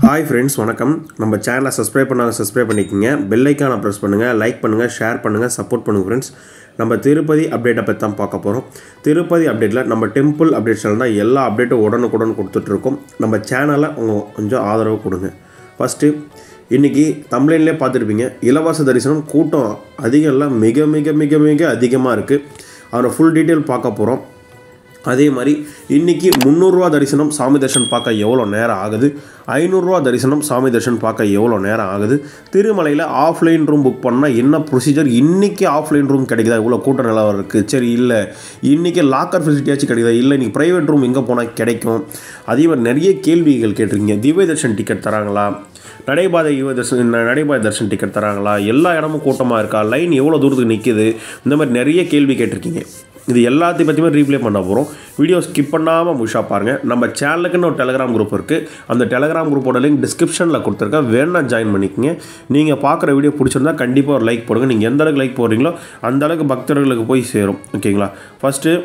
hi friends வணக்கம் நம்ம சேனலை சப்ஸ்கிரைப் பண்ணாங்க சப்ஸ்கிரைப் பண்ணிக்கோங்க பெல் ஐக்கானை ப்ரெஸ் பண்ணுங்கள் லைக் பண்ணுங்கள் ஷேர் பண்ணுங்கள் சப்போர்ட் பண்ணுங்கள் ஃப்ரெண்ட்ஸ் நம்ம திருப்பதி அப்டேட்டை பற்றி தான் பார்க்க போகிறோம் திருப்பதி அப்டேட்டில் நம்ம டெம்பிள் அப்டேட்ஸில் தான் எல்லா அப்டேட்டும் உடனுக்குடன் கொடுத்துட்ருக்கோம் நம்ம சேனலை உங்கள் கொஞ்சம் ஆதரவு கொடுங்க ஃபஸ்ட்டு இன்றைக்கி தமிழ்லேயே பார்த்துருப்பீங்க இலவச தரிசனம் கூட்டம் அதிகம் இல்லை மிக மிக மிக மிக அதிகமாக இருக்குது அதோட ஃபுல் டீட்டெயில் பார்க்க போகிறோம் அதே மாதிரி இன்றைக்கி முந்நூறுரூவா தரிசனம் சாமி தரிசனம் பார்க்க எவ்வளோ நேரம் ஆகுது ஐநூறுரூவா தரிசனம் சாமி தரிசனம் பார்க்க எவ்வளோ நேரம் ஆகுது திருமலையில் ஆஃப்லைன் ரூம் புக் பண்ணால் என்ன ப்ரொசீஜர் இன்றைக்கி ஆஃப்லைன் ரூம் கிடைக்குதா இவ்வளோ கூட்ட நிலவரம் இருக்குது சரி இல்லை இன்றைக்கி லாக்கர் ஃபெசிலிட்டியாச்சும் கிடைக்குதா இல்லை இன்றைக்கி ப்ரைவேட் ரூம் எங்கே போனால் கிடைக்கும் அதே மாதிரி நிறைய கேள்விகள் கேட்டிருக்கீங்க திவ்ய தர்ஷன் டிக்கெட் தராங்களா நடைபாதை யுவ தர்ஷன் நடைபாதை தர்ஷன் டிக்கெட் தராங்களா எல்லா இடமும் கூட்டமாக இருக்கா லைன் எவ்வளோ தூரத்துக்கு நிற்குது இந்த மாதிரி நிறைய கேள்வி கேட்டிருக்கீங்க இது எல்லாத்தையும் பற்றியுமே ரீப்ளே பண்ண போகிறோம் வீடியோ ஸ்கிப் பண்ணாமல் முழுசாக பாருங்கள் நம்ம சேனலுக்குன்னு ஒரு டெலகிராம் குரூப் இருக்குது அந்த டெலகிராம் குரூப்போட லிங்க் டிஸ்கிரிப்ஷனில் கொடுத்துருக்கேன் வேணா ஜாயின் பண்ணிக்கங்க நீங்கள் பார்க்குற வீடியோ பிடிச்சிருந்தா கண்டிப்பாக ஒரு லைக் போடுங்க நீங்கள் எந்த அளவுக்கு லைக் போடுறீங்களோ அந்த அளவுக்கு பக்தர்களுக்கு போய் சேரும் ஓகேங்களா ஃபஸ்ட்டு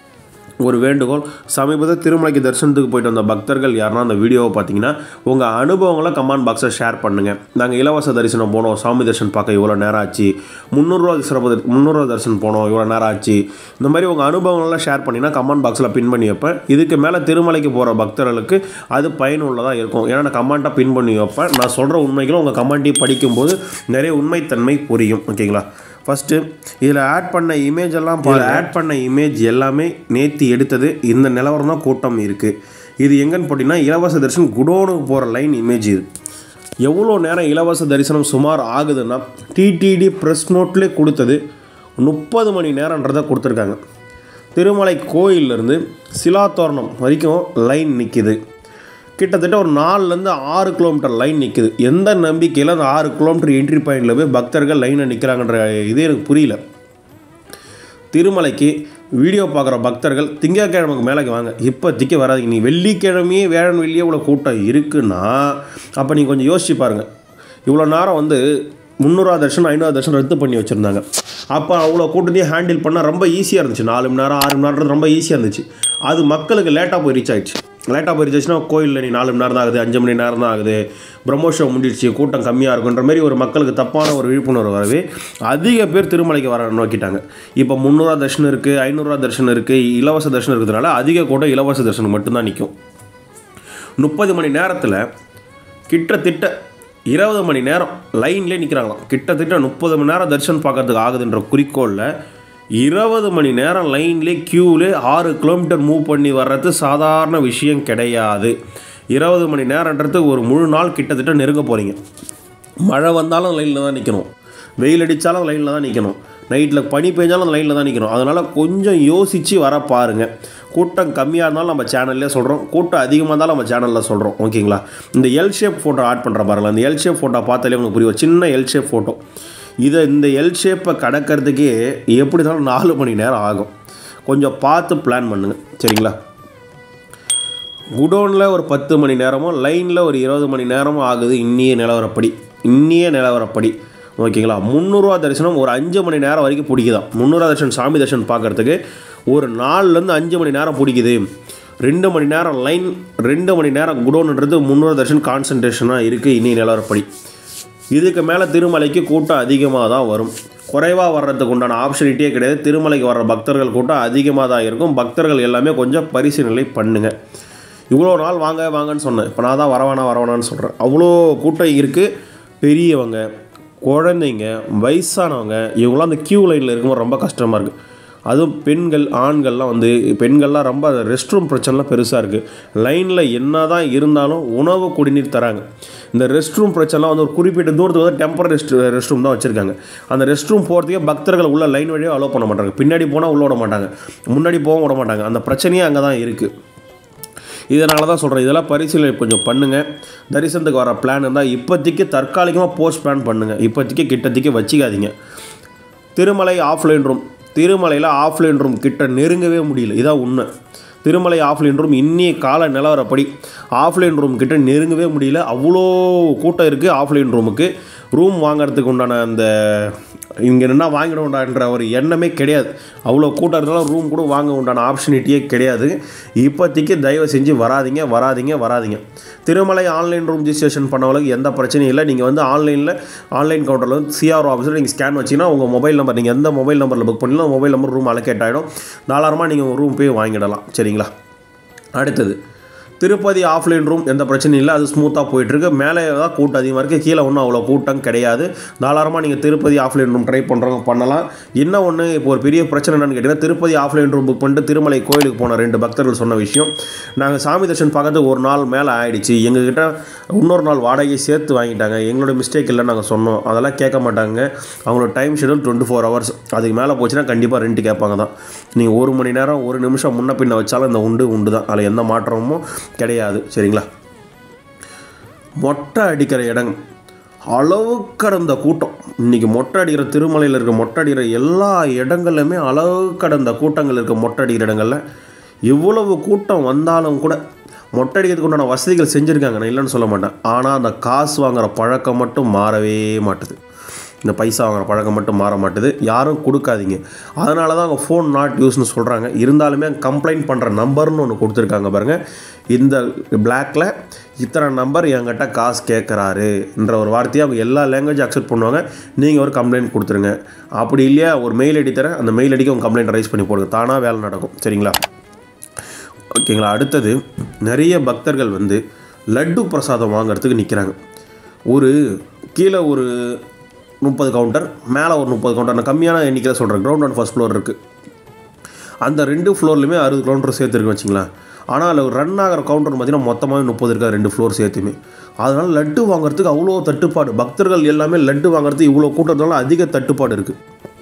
ஒரு வேண்டுகோள் சமீபத்தில் திருமலைக்கு தரிசனத்துக்கு போயிட்டு வந்த பக்தர்கள் யாருன்னா அந்த வீடியோவை பார்த்தீங்கன்னா உங்கள் அனுபவங்களை கமெண்ட் பாக்ஸில் ஷேர் பண்ணுங்கள் நாங்கள் இலவச தரிசனம் போனோம் சாமி தரிசனம் பார்க்க இவ்வளோ நேரம் ஆச்சு முந்நூறுரூவா சிறப்பு முந்நூறுரூவா தரிசனம் போனோம் இவ்வளோ நேரம் ஆச்சு இந்த மாதிரி உங்கள் அனுபவங்கள்லாம் ஷேர் பண்ணிங்கன்னா கமெண்ட் பாக்ஸில் பின் பண்ணி வைப்பேன் இதுக்கு மேலே திருமலைக்கு போகிற பக்தர்களுக்கு அது பயனுள்ளதாக இருக்கும் ஏன்னா நான் கமெண்ட்டாக பின் பண்ணி வைப்பேன் நான் சொல்கிற உண்மைகளும் உங்கள் கமெண்ட்டையும் படிக்கும்போது நிறைய உண்மைத்தன்மை புரியும் ஓகேங்களா ஃபஸ்ட்டு இதில் ஆட் பண்ண இமேஜ் எல்லாம் இதில் ஆட் பண்ண இமேஜ் எல்லாமே நேற்று எடுத்தது இந்த நிலவரம் தான் கூட்டம் இருக்குது இது எங்கன்னு போட்டிங்கன்னா இலவச தரிசனம் குடோனுக்கு போகிற லைன் இமேஜ் இது எவ்வளோ நேரம் இலவச தரிசனம் சுமார் ஆகுதுன்னா டிடிடி ப்ரெஸ் நோட்லேயே கொடுத்தது முப்பது மணி நேரன்றதை கொடுத்துருக்காங்க திருமலை கோயிலிருந்து சிலாத்தோரணம் வரைக்கும் லைன் நிற்கிது கிட்டத்தட்ட ஒரு நாலுலேருந்து ஆறு கிலோமீட்டர் லைன் நிற்குது எந்த நம்பிக்கையில் அந்த ஆறு கிலோமீட்டர் என்ட்ரி பாயிண்டில் போய் பக்தர்கள் லைனில் நிற்கிறாங்கன்ற இது எனக்கு புரியல திருமலைக்கு வீடியோ பார்க்குற பக்தர்கள் திங்கக்கிழமைக்கு மேலே வாங்க இப்போதைக்கு வராதிங்க நீ வெள்ளிக்கிழமையே வேழன் வெள்ளியே இவ்வளோ கூட்டம் இருக்குன்னா அப்போ நீங்கள் கொஞ்சம் யோசிச்சு பாருங்கள் இவ்வளோ நேரம் வந்து முந்நூறுவா தர்ஷனம் ஐநூறு தர்ஷனம் ரத்து பண்ணி வச்சுருந்தாங்க அப்போ அவ்வளோ கூட்டத்தையும் ஹேண்டில் பண்ணால் ரொம்ப ஈஸியாக இருந்துச்சு நாலு மணி நேரம் ஆறு மணி நேரம் ரொம்ப ஈஸியாக இருந்துச்சு அது மக்களுக்கு லேட்டாக போய் ரீச் ஆகிடுச்சு லேட்டாக போய் ரீச் ஆச்சுன்னா கோயிலில் நீ நாலு மணி நேரம் தான் ஆகுது அஞ்சு மணி நேரம் தான் ஆகுது பிரம்மோஷம் முடிஞ்சிடுச்சு கூட்டம் கம்மியாக இருக்குன்ற மாதிரி ஒரு மக்களுக்கு தப்பான ஒரு விழிப்புணர்வு வரவே அதிக பேர் திருமலைக்கு வர நோக்கிட்டாங்க இப்போ முந்நூறுவா தர்ஷனம் இருக்குது ஐநூறுரூவா தர்ஷனம் இருக்குது இலவச தர்ஷனம் இருக்கிறதுனால அதிக கூட்டம் இலவச தர்ஷனம் மட்டும்தான் நிற்கும் முப்பது மணி நேரத்தில் கிட்டத்தட்ட இருபது மணி நேரம் லைன்லேயே நிற்கிறாங்களாம் கிட்டத்தட்ட முப்பது மணி நேரம் தரிசனம் பார்க்கறதுக்கு ஆகுதுன்ற குறிக்கோளில் இருபது மணி நேரம் லைன்லேயே க்யூவிலே ஆறு கிலோமீட்டர் மூவ் பண்ணி வர்றது சாதாரண விஷயம் கிடையாது இருபது மணி நேரன்றது ஒரு முழு நாள் கிட்டத்தட்ட நெருங்க போகிறீங்க மழை வந்தாலும் லைனில் தான் நிற்கணும் வெயில் அடித்தாலும் லைனில் தான் நிற்கணும் நைட்டில் பனி பெஞ்சாலும் அந்த லைனில் தான் நிற்கணும் அதனால் கொஞ்சம் யோசித்து வர பாருங்கள் கூட்டம் கம்மியாக இருந்தாலும் நம்ம சேனல்லே சொல்கிறோம் கூட்டம் அதிகமாக இருந்தாலும் நம்ம சேனலில் சொல்கிறோம் ஓகேங்களா இந்த எல் ஷேப் ஃபோட்டோ ஆட் பண்ணுற பாருங்களா இந்த எல் ஷேப் ஃபோட்டோ பார்த்தாலே உங்களுக்கு புரியும் சின்ன எல் ஷேப் ஃபோட்டோ இதை இந்த எல் ஷேப்பை கடக்கிறதுக்கே எப்படி இருந்தாலும் நாலு மணி நேரம் ஆகும் கொஞ்சம் பார்த்து பிளான் பண்ணுங்கள் சரிங்களா குடோனில் ஒரு பத்து மணி நேரமும் லைனில் ஒரு இருபது மணி நேரமும் ஆகுது இன்னிய நிலவரப்படி இன்னிய நிலவரப்படி ஓகேங்களா முந்நூறுரூவா தரிசனம் ஒரு அஞ்சு மணி நேரம் வரைக்கும் பிடிக்குதான் முந்நூறுவா தரிசனம் சாமி தரிசனம் பார்க்குறதுக்கு ஒரு நாலுலேருந்து அஞ்சு மணி நேரம் பிடிக்குது ரெண்டு மணி நேரம் லைன் ரெண்டு மணி நேரம் குடோன்ன்றது முந்நூறு தர்ஷன் கான்சன்ட்ரேஷனாக இருக்குது இனி நிலவரப்படி இதுக்கு மேலே திருமலைக்கு கூட்டம் அதிகமாக தான் வரும் குறைவாக வர்றதுக்கு உண்டான ஆப்ஷனிட்டியே கிடையாது திருமலைக்கு வர்ற பக்தர்கள் கூட்டம் அதிகமாக தான் இருக்கும் பக்தர்கள் எல்லாமே கொஞ்சம் பரிசீலனை பண்ணுங்கள் இவ்வளோ நாள் வாங்க வாங்கன்னு சொன்னேன் இப்போ நான் தான் வரவானா வரவானான்னு சொல்கிறேன் அவ்வளோ கூட்டம் இருக்குது பெரியவங்க குழந்தைங்க வயசானவங்க இவங்களாம் அந்த க்யூ லைனில் இருக்கும்போது ரொம்ப கஷ்டமாக இருக்குது அதுவும் பெண்கள் ஆண்கள்லாம் வந்து பெண்கள்லாம் ரொம்ப ரெஸ்ட் ரூம் பிரச்சனைலாம் பெருசாக இருக்குது லைனில் என்ன தான் இருந்தாலும் உணவு குடிநீர் தராங்க இந்த ரெஸ்ட் ரூம் பிரச்சனைலாம் வந்து ஒரு குறிப்பிட்ட தூரத்துக்கு வந்து டெம்பரரி ரெஸ்ட் ரெஸ்ட் ரூம் தான் வச்சுருக்காங்க அந்த ரெஸ்ட் ரூம் போகிறதுக்கே பக்தர்கள் உள்ள லைன் வழியாக அலோவ் பண்ண மாட்டாங்க பின்னாடி போனால் உள்ள விட மாட்டாங்க முன்னாடி போக விட மாட்டாங்க அந்த பிரச்சனையே அங்கே தான் இருக்குது இதனால தான் சொல்கிறேன் இதெல்லாம் பரிசீலனை கொஞ்சம் பண்ணுங்கள் தரிசனத்துக்கு வர பிளான் இருந்தால் இப்போதைக்கு தற்காலிகமாக போஸ்ட் பிளான் பண்ணுங்கள் இப்போதைக்கு கிட்டத்திக்கு வச்சிக்காதீங்க திருமலை ஆஃப்லைன் ரூம் திருமலையில் ஆஃப்லைன் ரூம் கிட்ட நெருங்கவே முடியல இதான் உண்மை திருமலை ஆஃப்லைன் ரூம் இன்னிய கால நிலவரப்படி ஆஃப்லைன் ரூம் கிட்ட நெருங்கவே முடியல அவ்வளோ கூட்டம் இருக்குது ஆஃப்லைன் ரூமுக்கு ரூம் வாங்குறதுக்கு உண்டான அந்த இங்கே என்ன வாங்கிடும்டான்ற ஒரு எண்ணமே கிடையாது அவ்வளோ கூட்டம் இருந்தாலும் ரூம் கூட வாங்க உண்டான ஆப்ஷனிட்டியே கிடையாது இப்போதைக்கு தயவு செஞ்சு வராதீங்க வராதீங்க வராதீங்க திருமலை ஆன்லைன் ரூம் ரிஜிஸ்ட்ரேஷன் பண்ணவங்களுக்கு எந்த பிரச்சனையும் இல்லை நீங்கள் வந்து ஆன்லைனில் ஆன்லைன் கவுண்டரில் வந்து சிஆர் ஆஃபீஸில் நீங்கள் ஸ்கேன் வச்சிங்கன்னா உங்கள் மொபைல் நம்பர் நீங்கள் எந்த மொபைல் நம்பரில் புக் பண்ணலாம் மொபைல் நம்பர் ரூம் அலோகேட் ஆகிடும் தாராளமாக நீங்கள் உங்கள் ரூம் போய் வாங்கிடலாம் சரிங்களா அடுத்தது திருப்பதி ஆஃப்லைன் ரூம் எந்த பிரச்சனையும் இல்லை அது ஸ்மூத்தாக போயிட்டுருக்கு மேலே தான் கூட்டம் அதிகமாக இருக்குது கீழே ஒன்றும் அவ்வளோ கூட்டம் கிடையாது தாராளமாக நீங்கள் திருப்பதி ஆஃப்லைன் ரூம் ட்ரை பண்ணுறவங்க பண்ணலாம் என்ன ஒன்று இப்போ ஒரு பெரிய பிரச்சனை என்னன்னு கேட்டிங்கன்னா திருப்பதி ஆஃப்லைன் ரூம் புக் பண்ணிட்டு திருமலை கோயிலுக்கு போன ரெண்டு பக்தர்கள் சொன்ன விஷயம் நாங்கள் சாமி தர்ஷன் பார்க்கறதுக்கு ஒரு நாள் மேலே ஆயிடுச்சு எங்ககிட்ட இன்னொரு நாள் வாடகையை சேர்த்து வாங்கிட்டாங்க எங்களோட மிஸ்டேக் இல்லை நாங்கள் சொன்னோம் அதெல்லாம் கேட்க மாட்டாங்க அவங்களோட time schedule twenty four hours அதுக்கு மேலே போச்சுன்னா கண்டிப்பாக ரெண்ட் கேட்பாங்க தான் நீங்கள் ஒரு மணி நேரம் ஒரு நிமிஷம் முன்ன பின்ன வச்சாலும் இந்த உண்டு உண்டு தான் அதில் எந்த மாற்றமும் கிடையாது சரிங்களா மொட்டை அடிக்கிற இடம் அளவு கடந்த கூட்டம் இன்றைக்கி மொட்டை அடிக்கிற திருமலையில் இருக்க மொட்டை அடிக்கிற எல்லா இடங்கள்லையுமே அளவு கடந்த கூட்டங்கள் இருக்க மொட்டை அடிக்கிற இடங்களில் இவ்வளவு கூட்டம் வந்தாலும் கூட மொட்டை அடிக்கிறதுக்கு உண்டான வசதிகள் செஞ்சுருக்காங்க நான் இல்லைன்னு சொல்ல மாட்டேன் ஆனால் அந்த காசு வாங்குற பழக்கம் மட்டும் மாறவே மாட்டுது இந்த பைசா வாங்குற பழக்கம் மட்டும் மாற மாட்டுது யாரும் கொடுக்காதீங்க அதனால தான் அவங்க ஃபோன் நாட் யூஸ்னு சொல்கிறாங்க இருந்தாலுமே கம்ப்ளைண்ட் பண்ணுற நம்பர்னு ஒன்று கொடுத்துருக்காங்க பாருங்கள் இந்த பிளாக்ல இத்தனை நம்பர் என்கிட்ட காசு கேட்குறாரு என்ற ஒரு வார்த்தையை அவங்க எல்லா லாங்குவேஜ் அக்செப்ட் பண்ணுவாங்க நீங்கள் ஒரு கம்ப்ளைண்ட் கொடுத்துருங்க அப்படி இல்லையா ஒரு மெயில் ஐடி தரேன் அந்த மெயில் ஐடிக்கு உங்கள் கம்ப்ளைண்ட் ரைஸ் பண்ணி போடுங்க தானாக வேலை நடக்கும் சரிங்களா ஓகேங்களா அடுத்தது நிறைய பக்தர்கள் வந்து லட்டு பிரசாதம் வாங்குறதுக்கு நிற்கிறாங்க ஒரு கீழே ஒரு முப்பது கவுண்டர் மேலே ஒரு முப்பது கவுண்டர் நான் கம்மியான எண்ணிக்கையில் சொல்கிறேன் கிரவுண்ட் அண்ட் ஃபஸ்ட் ஃப்ளோர் இருக்குது அந்த ரெண்டு ஃப்ளோர்லையுமே அறுபது கவுண்டர் சேர்த்துருக்கு வச்சிங்களேன் ஆனால் அதில் ரன் ஆகிற கவுண்டர் பார்த்தீங்கன்னா மொத்தமாகவே முப்பது இருக்கா ரெண்டு ஃப்ளோர் சேர்த்துமே அதனால் லட்டு வாங்குறதுக்கு அவ்வளோ தட்டுப்பாடு பக்தர்கள் எல்லாமே லட்டு வாங்குறதுக்கு இவ்வளோ கூட்டத்தினால அதிக தட்டுப்பாடு இருக்குது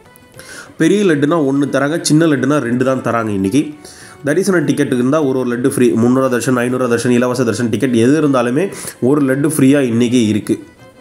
பெரிய லட்டுனா ஒன்று தராங்க சின்ன லட்டுனா ரெண்டு தான் தராங்க இன்றைக்கி தரிசன டிக்கெட் இருந்தால் ஒரு ஒரு லட்டு ஃப்ரீ முந்நூறு தர்ஷன் ஐநூறு தர்ஷன் இலவச தர்ஷன் டிக்கெட் எது இருந்தாலுமே ஒரு லட்டு ஃப்ரீயாக இன்றைக்கி இருக்குது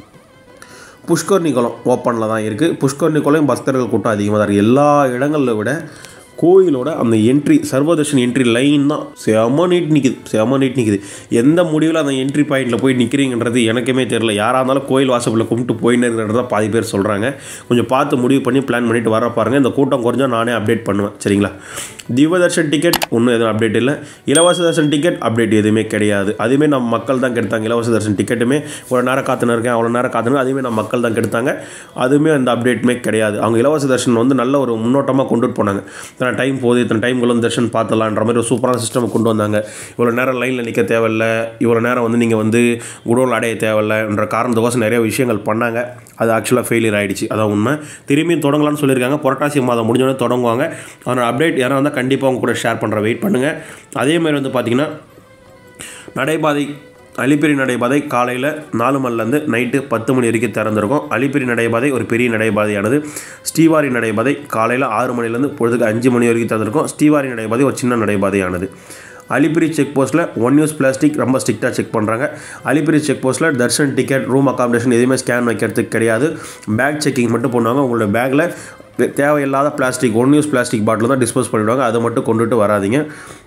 புஷ்கர்ணி குளம் ஓப்பனில் தான் இருக்குது புஷ்கர்ணி குளம் பக்தர்கள் கூட்டம் அதிகமாக தான் இருக்குது எல்லா இடங்களில் விட கோயிலோட அந்த என்ட்ரி சர்வதர்ஷன் என்ட்ரி லைன் தான் செம நீட் நிற்குது செம நீட் நிற்குது எந்த முடிவில் அந்த என்ட்ரி பாயிண்டில் போய் நிற்கிறீங்கன்றது எனக்குமே தெரியல யாராக இருந்தாலும் கோயில் வாசப்பில் கும்பிட்டு போயின்னு பாதி பேர் சொல்கிறாங்க கொஞ்சம் பார்த்து முடிவு பண்ணி பிளான் பண்ணிட்டு வர பாருங்கள் இந்த கூட்டம் குறைஞ்சா நானே அப்டேட் பண்ணுவேன் சரிங்களா திவதர்ஷன் டிக்கெட் ஒன்றும் எதுவும் அப்டேட் இல்லை இலவச தர்ஷன் டிக்கெட் அப்டேட் எதுவுமே கிடையாது அதுவுமே நம்ம மக்கள் தான் கெடுத்தாங்க இலவச தர்ஷன் டிக்கெட்டுமே ஒரு நேரம் காத்துன்னு இருக்கேன் அவ்வளோ நேரம் காத்துன்னு அதுவுமே நம்ம மக்கள் தான் கெடுத்தாங்க அதுவுமே அந்த அப்டேட்டுமே கிடையாது அவங்க இலவச தர்ஷன் வந்து நல்ல ஒரு முன்னோட்டமாக கொண்டுட்டு போனாங்க இத்தனை டைம் போகுது இத்தனை டைம்குள்ள வந்து தர்ஷன் பார்த்தலான்ற மாதிரி ஒரு சூப்பரான சிஸ்டம் கொண்டு வந்தாங்க இவ்வளோ நேரம் லைனில் நிற்க தேவையில்ல இவ்வளோ நேரம் வந்து நீங்கள் வந்து குடோனில் அடைய தேவையில்லைன்ற காரணத்துக்கோசம் நிறைய விஷயங்கள் பண்ணாங்க அது ஆக்சுவலாக ஃபெயிலியர் ஆகிடுச்சு அதான் உண்மை திரும்பியும் தொடங்கலாம்னு சொல்லியிருக்காங்க புரட்டாசி மாதம் முடிஞ்சோடனே தொடங்குவாங்க அதனோட அப்டேட் யாராவது வந்தால் கண்டிப்பாக அவங்க கூட ஷேர் பண்ணுற வெயிட் பண்ணுங்கள் அதே மாதிரி வந்து பார்த்திங்கன்னா நடைபாதை அலிப்பிரி நடைபாதை காலையில் நாலு மணிலேருந்து நைட்டு பத்து மணி வரைக்கும் திறந்திருக்கும் அலிப்பிரி நடைபாதை ஒரு பெரிய நடைபாதையானது ஸ்ரீவாரி நடைபாதை காலையில் ஆறு மணிலேருந்து பொழுதுக்கு அஞ்சு மணி வரைக்கும் திறந்திருக்கும் ஸ்ரீவாரி நடைபாதை ஒரு சின்ன நடைபாதையானது அலிப்பிரி செக் போஸ்ட்டில் ஒன் யூஸ் பிளாஸ்டிக் ரொம்ப ஸ்ட்ரிக்டாக செக் பண்ணுறாங்க அலிப்பிரி செக் போஸ்ட்டில் தர்ஷன் டிக்கெட் ரூம் அகாமடேஷன் எதுவுமே ஸ்கேன் வைக்கிறதுக்கு கிடையாது பேக் செக்கிங் மட்டும் பண்ணுவாங்க உங்களோட பேக்கில் தேவையில்லாத plastic one use plastic bottle தான் டிஸ்போஸ் பண்ணிவிடுவாங்க அதை மட்டும் கொண்டுட்டு வராதிங்க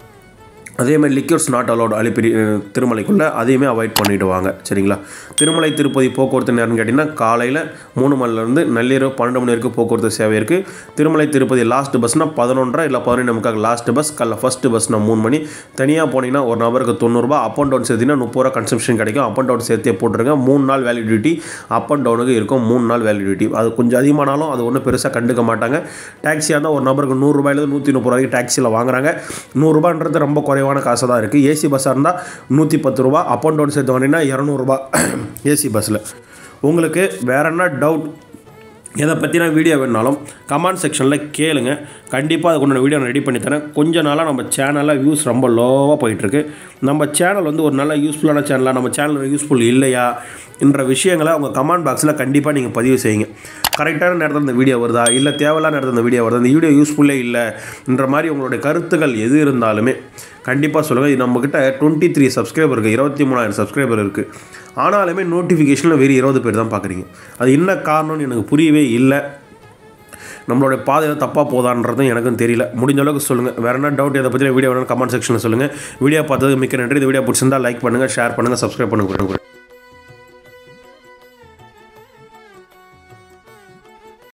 அதே மாதிரி லிக்யூர்ஸ் நாட் அலௌட் அலிப்பிரி அஹ், திருமலைக்குள்ளே அதையுமே அவாய்ட் பண்ணிட்டு வாங்க சரிங்களா திருமலை திருப்பதி போக்குவரத்து நேரம்னு கேட்டிங்கன்னா காலையில் மூணு மணிலேருந்து நள்ளிரவு பன்னெண்டு மணி வரைக்கும் போக்குவரத்து சேவை இருக்குது திருமலை திருப்பதி லாஸ்ட் பஸ்னால் பதினொன்றரை இல்லை பதினொன்று நமக்காக லாஸ்ட் பஸ் காலைல ஃபஸ்ட்டு பஸ்னால் மூணு மணி தனியாக போனீங்கன்னா ஒரு நபருக்கு தொண்ணூறுரூபா அப் அண்ட் டவுன் சேர்த்திங்கன்னா முப்பது ரூபா கன்சம்ஷன் கிடைக்கும் அப் அண்ட் டவுன் சேர்த்தே போட்டுருங்க மூணு நாள் வேலிடிட்டி அப் அண்ட் டவுனுக்கு இருக்கும் மூணு நாள் வேலிடிட்டி அது கொஞ்சம் அதிகமானாலும் அது ஒன்றும் பெருசாக கண்டுக்க மாட்டாங்க டாக்ஸியாக இருந்தால் ஒரு நபருக்கு நூறுரூபாயிலேருந்து நூற்றி முப்பது ரூபாய்க்கு டாக்ஸியில் வாங்குறாங்க நூறுரூபான்றது ரொம்ப குறைவான காசு தான் இருக்குது ஏசி பஸ்ஸாக இருந்தால் நூற்றி பத்து ரூபா அப் அண்ட் டவுன் சேர்த்து வாங்கினீங்கன்னா இரநூறுபா ஏசி பஸ்ஸில் உங்களுக்கு வேற என்ன டவுட் எதை பற்றின வீடியோ வேணாலும் கமெண்ட் செக்ஷனில் கேளுங்க கண்டிப்பாக அதுக்கு உண்டான வீடியோ நான் ரெடி பண்ணி தரேன் கொஞ்ச நாளாக நம்ம சேனலில் வியூஸ் ரொம்ப லோவாக போயிட்டுருக்கு நம்ம சேனல் வந்து ஒரு நல்ல யூஸ்ஃபுல்லான சேனலாக நம்ம சேனல் யூஸ்ஃபுல் இல்லையா என்ற விஷயங்களை உங்கள் கமெண்ட் பாக்ஸில் கண்டிப்பாக நீங்கள் பதிவு செய்யுங்க கரெக்டான நேரத்தில் இந்த வீடியோ வருதா இல்லை தேவையில்லாத நேரத்தில் இந்த வீடியோ வருதா இந்த வீடியோ யூஸ்ஃபுல்லே இல்லை என்ற மாதிரி உங்களுடைய கருத்துக்கள் எது இருந்தாலுமே கண்டிப்பாக சொல்லுங்கள் இது நம்மக்கிட்ட டுவெண்ட்டி த்ரீ சப்ஸ்கிரைபர் இருக்குது இருபத்தி மூணாயிரம் சப்ஸ்கிரைபர் இருக்குது ஆனாலுமே நோட்டிஃபிகேஷனில் வெறும் இருபது பேர் தான் பார்க்குறீங்க அது என்ன காரணம்னு எனக்கு புரியவே இல்லை நம்மளோட பாதையில் தப்பாக போதான்றதும் எனக்கும் தெரியல முடிஞ்ச அளவுக்கு சொல்லுங்கள் வேறு என்ன டவுட் இதை பற்றி வீடியோ வேணும் கமெண்ட் செக்ஷனில் சொல்லுங்கள் வீடியோ பார்த்தது மிக்க நன்றி இந்த வீடியோ பிடிச்சிருந்தா லைக் பண்ணுங்கள் ஷேர் பண்ணுங்கள் சப்ஸ்கிரைப் பண்ணுங்கள்